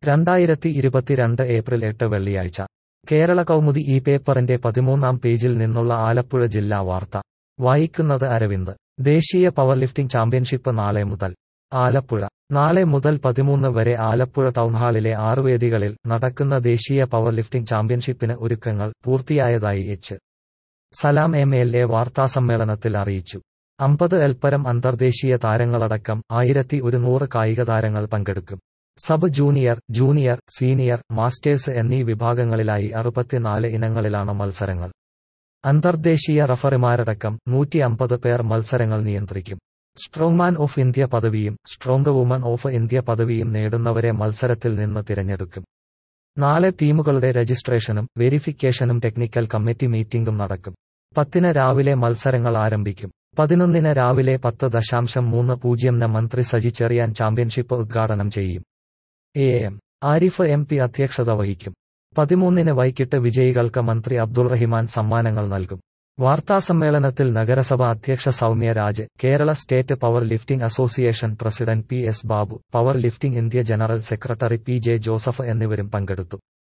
രണ്ടായിരത്തി ഇരുപത്തിരണ്ട് ഏപ്രിൽ എട്ട് വെള്ളിയാഴ്ച കേരള കൗമുദി ഈ പേപ്പറിന്റെ പതിമൂന്നാം പേജിൽ നിന്നുള്ള ആലപ്പുഴ ജില്ലാ വാർത്ത വായിക്കുന്നത് അരവിന്ദ് ദേശീയ പവർ ലിഫ്റ്റിംഗ് ചാമ്പ്യൻഷിപ്പ് നാളെ മുതൽ ആലപ്പുഴ നാളെ മുതൽ പതിമൂന്ന് വരെ ആലപ്പുഴ ടൗൺഹാളിലെ ആറ് വേദികളിൽ നടക്കുന്ന ദേശീയ പവർ ലിഫ്റ്റിംഗ് ചാമ്പ്യൻഷിപ്പിന് ഒരുക്കങ്ങൾ പൂർത്തിയായതായി H Salam M L A വാർത്താസമ്മേളനത്തിൽ അറിയിച്ചു അമ്പത് എൽപ്പരം അന്തർദേശീയ താരങ്ങളടക്കം ആയിരത്തി ഒരുന്നൂറ് കായിക താരങ്ങൾ പങ്കെടുക്കും sub junior junior senior masters എന്നീ വിഭാഗങ്ങളിലായി അറുപത്തിനാല് ഇനങ്ങളിലാണ് മത്സരങ്ങൾ അന്തർദേശീയ റഫറിമാരടക്കം നൂറ്റി അമ്പത് പേർ മത്സരങ്ങൾ നിയന്ത്രിക്കും സ്ട്രോങ്മാൻ ഓഫ് ഇന്ത്യ പദവിയും സ്ട്രോങ് വുമൺ ഓഫ് ഇന്ത്യ പദവിയും നേടുന്നവരെ മത്സരത്തിൽ നിന്ന് തിരഞ്ഞെടുക്കും നാളെ ടീമുകളുടെ രജിസ്ട്രേഷനും വെരിഫിക്കേഷനും ടെക്നിക്കൽ കമ്മിറ്റി മീറ്റിംഗും നടക്കും പത്തിന് രാവിലെ മത്സരങ്ങൾ ആരംഭിക്കും പതിനൊന്നിന് രാവിലെ പത്ത് ദശാംശം മൂന്ന് പൂജ്യംന് മന്ത്രി സജി ചെറിയാൻ ചാമ്പ്യൻഷിപ്പ് ഉദ്ഘാടനം ചെയ്യും A M Arif M P അധ്യക്ഷത വഹിക്കും പതിമൂന്നിന് വൈകിട്ട് വിജയികൾക്ക് മന്ത്രി അബ്ദുൾ റഹിമാൻ സമ്മാനങ്ങൾ നൽകും വാർത്താസമ്മേളനത്തിൽ നഗരസഭ അധ്യക്ഷ Soumya Raj Kerala state power lifting association president P S Babu power lifting India general secretary P J Joseph എന്നിവരും പങ്കെടുത്തു